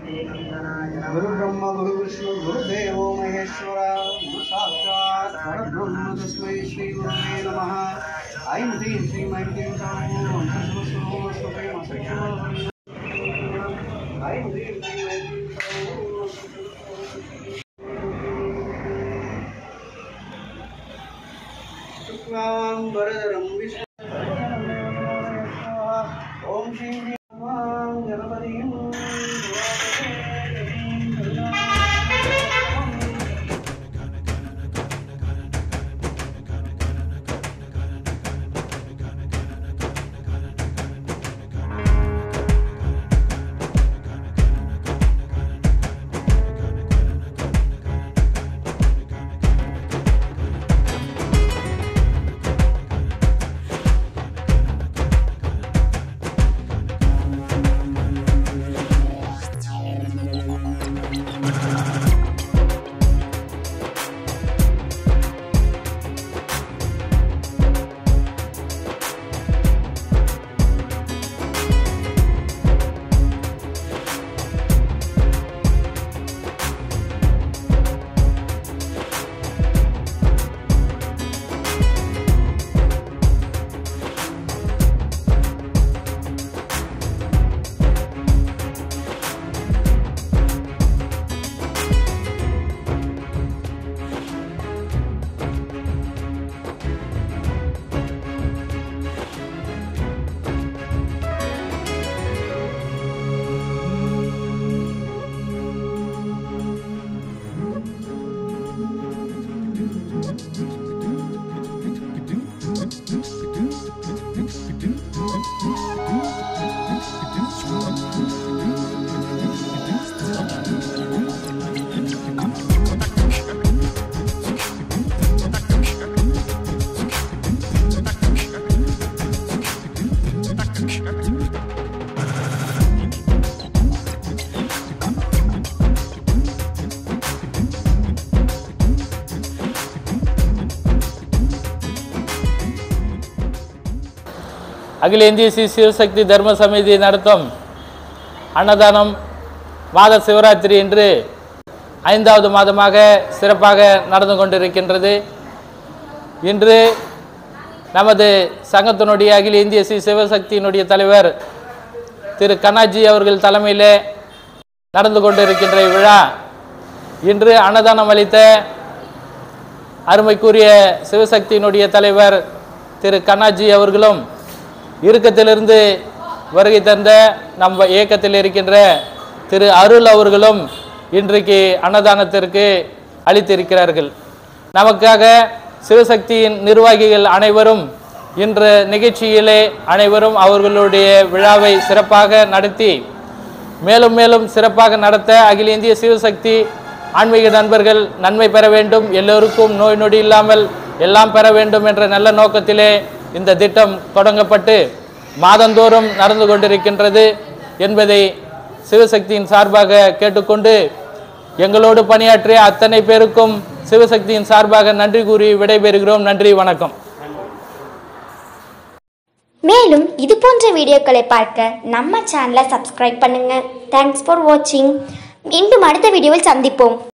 गुरु ब्रह्म गुरु विष्णु गुरुदेवो महेश्वर गुरु साक्षात् परब्रह्म तस्मै श्री गुरुवे नमः ऐं ह्रीं श्रीं ऐं क्लीं सौः ॐ सर्वस्वरूपमस्तु प्रेमसख्यमलभङ्ग ऐं ह्रीं श्रीं ऐं क्लीं सौः शुक्लां वरदरं विष्णु ॐ श्रीं ह्रीं नमां गणपतिं அகில இந்திய ஸ்ரீ சிவசக்தி தர்ம சமிதி நடத்தும் அன்னதானம் மாத சிவராத்திரி என்று ஐந்தாவது மாதமாக சிறப்பாக நடந்து கொண்டிருக்கின்றது இன்று நமது சங்கத்தினுடைய அகில இந்திய ஸ்ரீ சிவசக்தியினுடைய தலைவர் திரு கண்ணாஜி அவர்கள் தலைமையிலே நடந்து கொண்டிருக்கின்ற இவ்விழா இன்று அன்னதானம் அளித்த அருமைக்குரிய சிவசக்தியினுடைய தலைவர் திரு கண்ணாஜி அவர்களும் இறுக்கத்திலிருந்து வருகை தந்த நம்ம இயக்கத்தில் இருக்கின்ற திரு அருள் அவர்களும் இன்றைக்கு அன்னதானத்திற்கு அளித்திருக்கிறார்கள் நமக்காக சிவசக்தியின் நிர்வாகிகள் அனைவரும் இன்று நிகழ்ச்சியிலே அனைவரும் அவர்களுடைய விழாவை சிறப்பாக நடத்தி மேலும் மேலும் சிறப்பாக நடத்த அகில இந்திய சிவசக்தி ஆன்மீக நண்பர்கள் நன்மை பெற வேண்டும் எல்லோருக்கும் நோய் நொடி இல்லாமல் எல்லாம் பெற வேண்டும் என்ற நல்ல நோக்கத்திலே இந்த திட்டம் தொடங்கப்பட்டு மாதந்தோறும் நடந்து கொண்டிருக்கின்றது என்பதை சிவசக்தியின் சார்பாக கேட்டுக்கொண்டு எங்களோடு பணியாற்றிய அத்தனை பேருக்கும் சிவசக்தியின் சார்பாக நன்றி கூறி விடைபெறுகிறோம் நன்றி வணக்கம் மேலும் இது போன்ற வீடியோக்களை பார்க்க நம்ம சேனலை சப்ஸ்கிரைப் பண்ணுங்க தேங்க்ஸ் ஃபார் வாட்சிங் மீண்டும் அடுத்த வீடியோவில் சந்திப்போம்